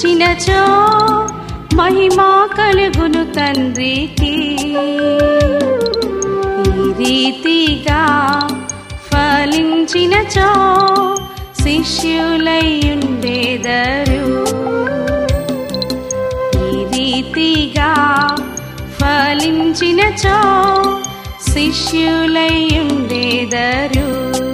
ఫలించినచో మహిమా కలుగును తండ్రికి ఈ రీతిగా ఫలించినచో శిష్యులయ్యుండేదరు ఈ రీతిగా ఫలించినచో శిష్యులయ్యుండేదరు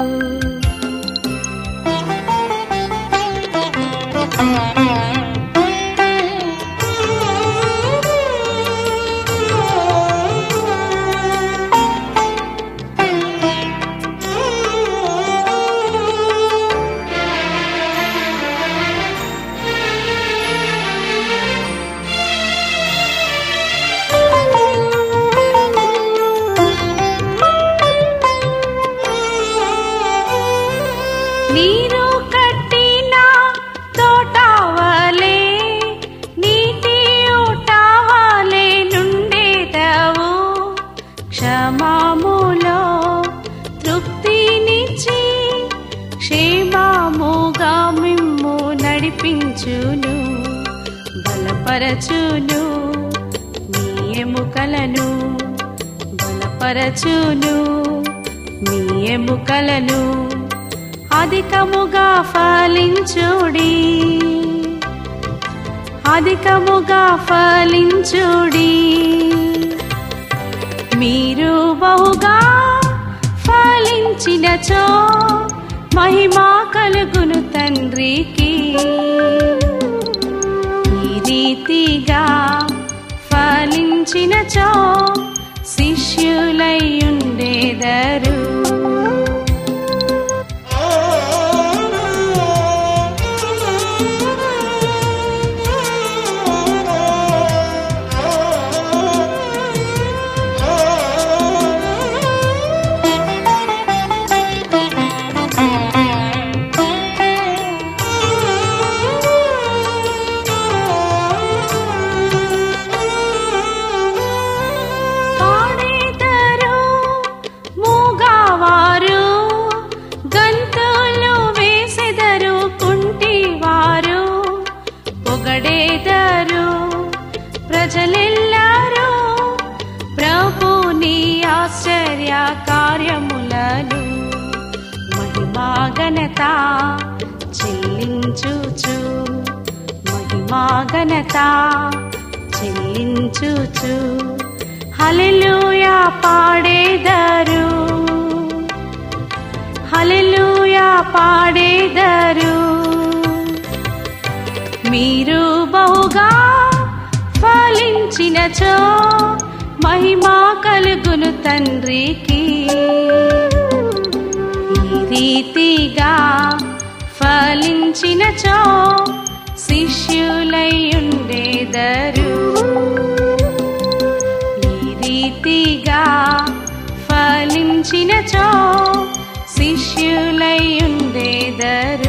నీరు కట్టిన తోటవలే నీటి ఊటవలే నుండేదవు క్షమాములో తృప్తినిచ్చి క్షేమముగా మిమ్ము నడిపించును బలపరచును మీ ఎముకలను బలపరచును మీ ఎముకలను అధికముగా ఫలించుడి అధికముగా ఫలించుడి మీరు బహుగా ఫలించినచో మహిమా కలుగును తండ్రికి ఈ రీతిగా ఫలించినచో శిష్యులయ్యుండేదరు పాడేదరు మూగవారు గంతులు వేసెదరు కుంటివారు పొగడేదరు ప్రజలెల్లారు ప్రభుని ఆశ్చర్య కార్యములను మహిమా ఘనత చెల్లించుచు మహిమా ఘనత చెల్లించుచు హల్లెలూయా పాడేదరు హల్లెలూయా పాడేదరు మీరు బహుగా ఫలించినచో మహిమా కలుగును తండ్రికి ఈ రీతిగా ఫలించినచో శిష్యులయ్యుండేదరు ఈ రీతిగా ఫలించినచో శిష్యులయ్యుండేదరు